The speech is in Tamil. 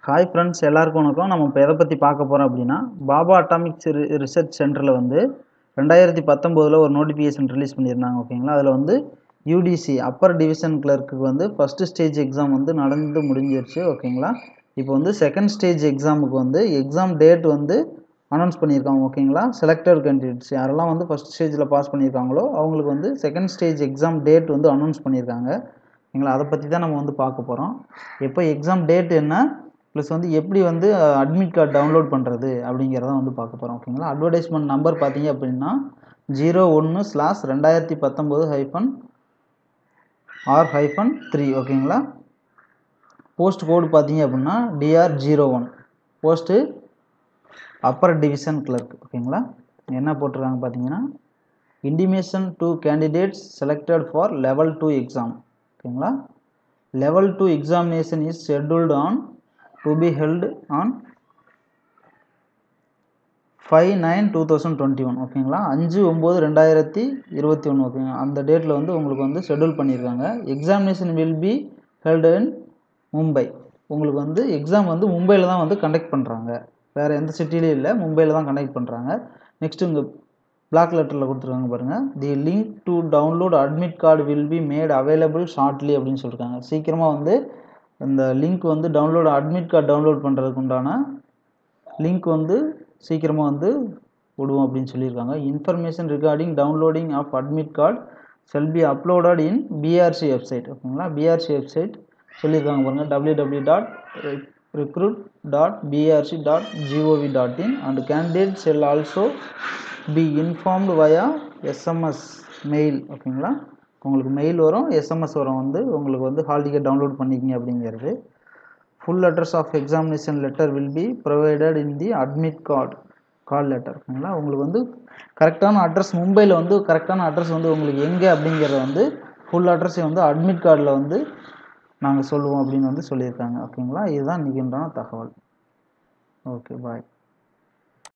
ஹாய் ஃப்ரெண்ட்ஸ் எல்லாருக்கும் வணக்கம் நம்ம இப்போ எதை பற்றி பார்க்க போகிறோம் அப்படின்னா பாபா அட்டாமிக்ஸ் ரிசர்ச் சென்டரில் வந்து ரெண்டாயிரத்தி பத்தொம்போதில் ஒரு நோட்டிஃபிகேஷன் ரிலீஸ் பண்ணியிருந்தாங்க ஓகேங்களா அதில் வந்து யூடிசி அப்பர் டிவிஷன் கிளர்க்குக்கு வந்து ஃபஸ்ட்டு ஸ்டேஜ் எக்ஸாம் வந்து நடந்து முடிஞ்சிருச்சு ஓகேங்களா இப்போ வந்து செகண்ட் ஸ்டேஜ் எக்ஸாமுக்கு வந்து எக்ஸாம் டேட் வந்து அனௌன்ஸ் பண்ணியிருக்காங்க ஓகேங்களா செலக்டட் கேண்டிடேட்ஸ் யாரெல்லாம் வந்து ஃபஸ்ட் ஸ்டேஜில் பாஸ் பண்ணியிருக்காங்களோ அவங்களுக்கு வந்து செகண்ட் ஸ்டேஜ் எக்ஸாம் டேட் வந்து அனௌன்ஸ் பண்ணியிருக்காங்க ஓகேங்களா அதை பற்றி தான் நம்ம வந்து பார்க்க போகிறோம் எப்போ எக்ஸாம் டேட் என்ன ப்ளஸ் வந்து எப்படி வந்து அட்மிட் கார்டு டவுன்லோட் பண்ணுறது அப்படிங்கிறத வந்து பார்க்க போகிறோம் ஓகேங்களா அட்வர்டைஸ்மெண்ட் நம்பர் பார்த்தீங்க அப்படின்னா ஜீரோ ஒன்று ஸ்லாஸ் ரெண்டாயிரத்தி பத்தொம்போது ஹைஃபன் ஆர் ஹைஃபன் த்ரீ ஓகேங்களா போஸ்ட் கோடு பார்த்தீங்க அப்படின்னா TR zero one post upper division clerk ஓகேங்களா என்ன போட்டிருக்காங்க பார்த்தீங்கன்னா intimation to candidates selected for level two exam ஓகேங்களா level two examination is scheduled on to be held on five nine two thousand twenty one ஓகேங்களா அஞ்சு ஒம்பது ரெண்டாயிரத்தி இருபத்தி ஒன்று ஓகேங்க அந்த டேட்டில் வந்து உங்களுக்கு வந்து ஷெட்யூல் பண்ணியிருக்காங்க examination will be held in Mumbai உங்களுக்கு வந்து எக்ஸாம் வந்து மும்பையில் தான் வந்து கண்டக்ட் பண்ணுறாங்க வேறு எந்த சிட்டிலையும் இல்லை மும்பையில் தான் கண்டக்ட் பண்ணுறாங்க நெக்ஸ்ட்டு இங்கே பிளாக் லெட்டரில் கொடுத்துருக்காங்க பாருங்கள் the link to download admit card will be made available shortly அப்படின்னு சொல்லியிருக்காங்க சீக்கிரமாக வந்து இந்த லிங்க் வந்து டவுன்லோட் அட்மிட் கார்டு டவுன்லோட் பண்ணுறதுக்கு உண்டான லிங்க் வந்து சீக்கிரமாக வந்து விடுவோம் அப்படின்னு சொல்லியிருக்காங்க information regarding downloading of admit card shall be uploaded in BRC website ஓகேங்களா பிஆர்சி வெப்சைட் சொல்லியிருக்காங்க பாருங்கள் W W dot recruit dot BRC dot GOV dot in and candidate shall also be informed via SMS mail ஓகேங்களா உங்களுக்கு மெயில் வரும் எஸ்எம்எஸ் வரும் வந்து உங்களுக்கு வந்து ஹால் டிக்கெட் டவுன்லோட் பண்ணிக்கிங்க அப்படிங்கிறது full address of examination letter will be provided in the admit card call letter ஓகேங்களா உங்களுக்கு வந்து கரெக்டான அட்ரஸ் மும்பையில் வந்து கரெக்டான அட்ரஸ் வந்து உங்களுக்கு எங்கே அப்படிங்கிறத வந்து ஃபுல் அட்ரஸை வந்து அட்மிட் கார்டில் வந்து நாங்கள் சொல்லுவோம் அப்படின்னு வந்து சொல்லியிருக்காங்க ஓகேங்களா இதுதான் இன்றைக்கி உண்டான தகவல் ஓகே பாய்